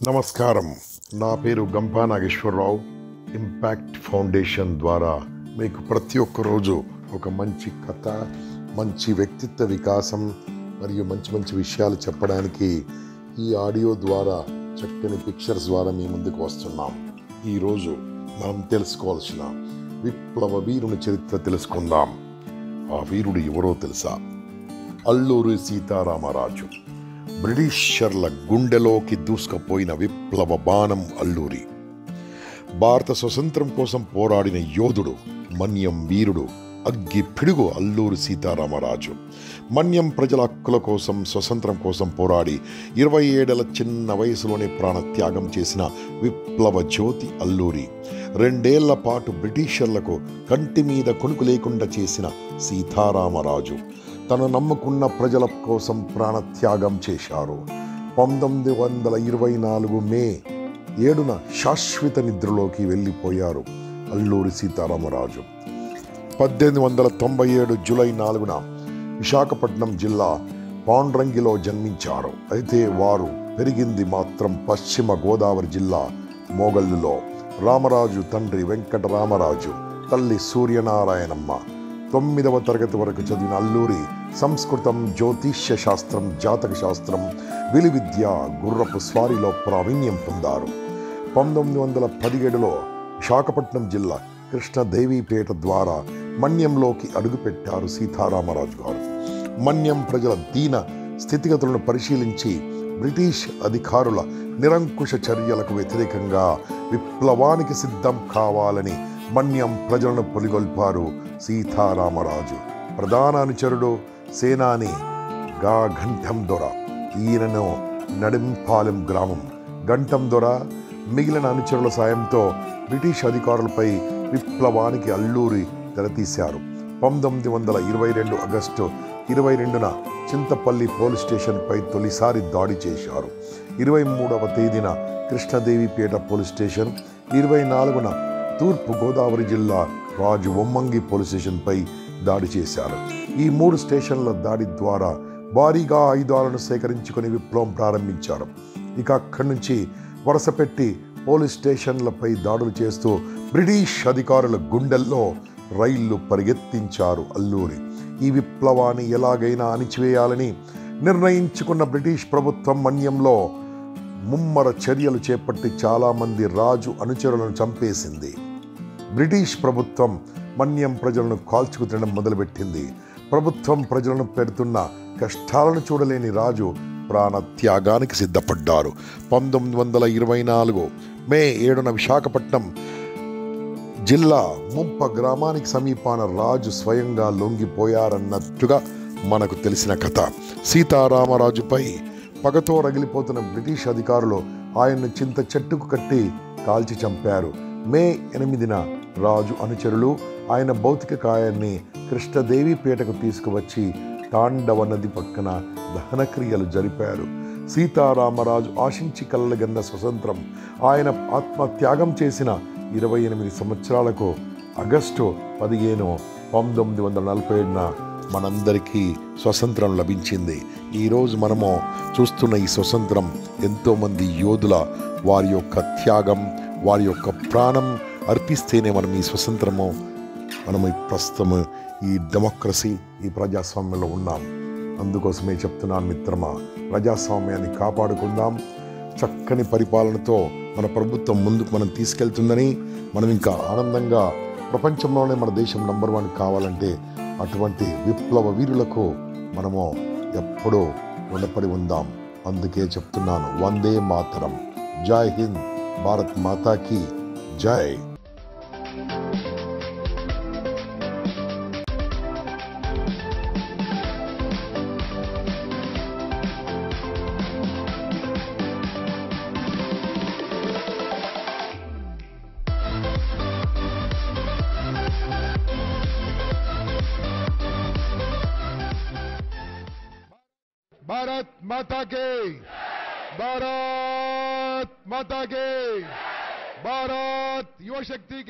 నమస్కారం నా పేరు గంపా నాగేశ్వరరావు ఇంపాక్ట్ ఫౌండేషన్ ద్వారా మీకు ప్రతి ఒక్క రోజు ఒక మంచి కథ మంచి వ్యక్తిత్వ వికాసం మరియు మంచి మంచి విషయాలు చెప్పడానికి ఈ ఆడియో ద్వారా చక్కని పిక్చర్స్ ద్వారా మీ ముందుకు వస్తున్నాం ఈరోజు మనం తెలుసుకోవాల్సిన విప్లవ వీరుని చరిత్ర తెలుసుకుందాం ఆ వీరుడు ఎవరో తెలుసా అల్లూరి సీతారామరాజు బ్రిటిషర్ల గుండెలోకి దూసుకుపోయిన విప్లవ బాణం అల్లూరి భారత స్వతంత్రం కోసం పోరాడిన యోధుడు మన్యం వీరుడు అగ్గి పిడుగు అల్లూరి సీతారామరాజు మన్యం ప్రజల హక్కుల కోసం స్వతంత్రం కోసం పోరాడి ఇరవై ఏడేళ్ల చిన్న వయసులోనే ప్రాణత్యాగం చేసిన విప్లవ జ్యోతి అల్లూరి రెండేళ్ల పాటు బ్రిటిషర్లకు కంటి మీద కొనుకు లేకుండా చేసిన సీతారామరాజు తను నమ్ముకున్న ప్రజల కోసం ప్రాణత్యాగం చేశారు పంతొమ్మిది వందల ఇరవై నాలుగు మే ఏడున శాశ్వత నిద్రలోకి వెళ్ళిపోయారు అల్లూరి సీతారామరాజు పద్దెనిమిది వందల తొంభై ఏడు జూలై నాలుగున విశాఖపట్నం జిల్లా పాండ్రంగిలో జన్మించారు అయితే వారు పెరిగింది మాత్రం పశ్చిమ గోదావరి జిల్లా మోగల్లులో రామరాజు తండ్రి వెంకటరామరాజు తల్లి సూర్యనారాయణమ్మ తొమ్మిదవ తరగతి వరకు చదివిన అల్లూరి సంస్కృతం జ్యోతిష్య శాస్త్రం జాతక శాస్త్రం విలువిద్య గుర్రపు స్వారీలో ప్రావీణ్యం పొందారు పంతొమ్మిది వందల పదిహేడులో విశాఖపట్నం జిల్లా కృష్ణదేవీపేట ద్వారా మన్యంలోకి అడుగుపెట్టారు సీతారామరాజు గారు మన్యం ప్రజల దీన స్థితిగతులను పరిశీలించి బ్రిటిష్ అధికారుల నిరంకుశ చర్యలకు వ్యతిరేకంగా విప్లవానికి సిద్ధం కావాలని మన్యం ప్రజలను పొలిగొల్పారు సీతారామరాజు ప్రధాన అనుచరుడు సేనాని గా ఘంటం దొర ఈయనను నడింపాలెం గ్రామం గంటం దొర మిగిలిన అనుచరుల సాయంతో బ్రిటిష్ అధికారులపై విప్లవానికి అల్లూరి తెరతీశారు పంతొమ్మిది వందల ఇరవై రెండు ఆగస్టు ఇరవై రెండున చింతపల్లి పోలీస్ స్టేషన్పై తొలిసారి దాడి చేశారు ఇరవై మూడవ తేదీన కృష్ణదేవిపేట పోలీస్ స్టేషన్ ఇరవై నాలుగున తూర్పు గోదావరి జిల్లా రాజు వమ్మంగి పోలీస్ స్టేషన్పై దాడి చేశారు ఈ మూడు స్టేషన్ల దాడి ద్వారా భారీగా ఆయుధాలను సేకరించుకొని విప్లవం ప్రారంభించారు ఇక అక్కడి నుంచి వరుస పెట్టి పోలీస్ స్టేషన్లపై దాడులు చేస్తూ బ్రిటిష్ అధికారుల గుండెల్లో రైళ్లు పరిగెత్తించారు అల్లూరి ఈ విప్లవాన్ని ఎలాగైనా అణిచివేయాలని నిర్ణయించుకున్న బ్రిటిష్ ప్రభుత్వం మన్యంలో ముమ్మర చర్యలు చేపట్టి చాలామంది రాజు అనుచరులను చంపేసింది బ్రిటిష్ ప్రభుత్వం మన్యం ప్రజలను కాల్చుకు తినడం మొదలుపెట్టింది ప్రభుత్వం ప్రజలను పెడుతున్న కష్టాలను చూడలేని రాజు ప్రాణ త్యాగానికి సిద్ధపడ్డారు పంతొమ్మిది వందల ఇరవై నాలుగు మే ఏడున విశాఖపట్నం జిల్లా ముంప గ్రామానికి సమీపాన రాజు స్వయంగా లొంగిపోయారన్నట్టుగా మనకు తెలిసిన కథ సీతారామరాజుపై పగతో రగిలిపోతున్న బ్రిటిష్ అధికారులు ఆయన్ను చింత చెట్టుకు కట్టి కాల్చి చంపారు మే ఎనిమిదిన రాజు అనుచరులు ఆయన భౌతిక కాయాన్ని కృష్ణదేవిపేటకు తీసుకువచ్చి తాండవ నది పక్కన దహనక్రియలు జరిపారు సీతారామరాజు ఆశించి కలగన్న స్వతంత్రం ఆయన ఆత్మత్యాగం చేసిన ఇరవై ఎనిమిది సంవత్సరాలకు ఆగస్టు పదిహేను పంతొమ్మిది వందల నలభై ఏడున మనందరికీ స్వతంత్రం లభించింది ఈరోజు మనము చూస్తున్న ఈ స్వతంత్రం ఎంతోమంది యోధుల వారి యొక్క త్యాగం వారి యొక్క ప్రాణం అర్పిస్తేనే మనం ఈ స్వతంత్రము మనం ఈ ప్రస్తుతం ఈ డెమోక్రసీ ఈ ప్రజాస్వామ్యంలో ఉన్నాం అందుకోసమే చెప్తున్నాను మిత్రమా ప్రజాస్వామ్యాన్ని కాపాడుకుందాం చక్కని పరిపాలనతో మన ప్రభుత్వం ముందుకు మనం తీసుకెళ్తుందని మనం ఇంకా ఆనందంగా ప్రపంచంలోనే మన దేశం నంబర్ వన్ కావాలంటే అటువంటి విప్లవ వీరులకు మనము ఎప్పుడూ రుణపడి ఉందాం అందుకే చెప్తున్నాను వందే మాతరం జై హింద్ భారత్ మాతాకి జై भारत माता के भारत माता के भारत युवा शक्ति के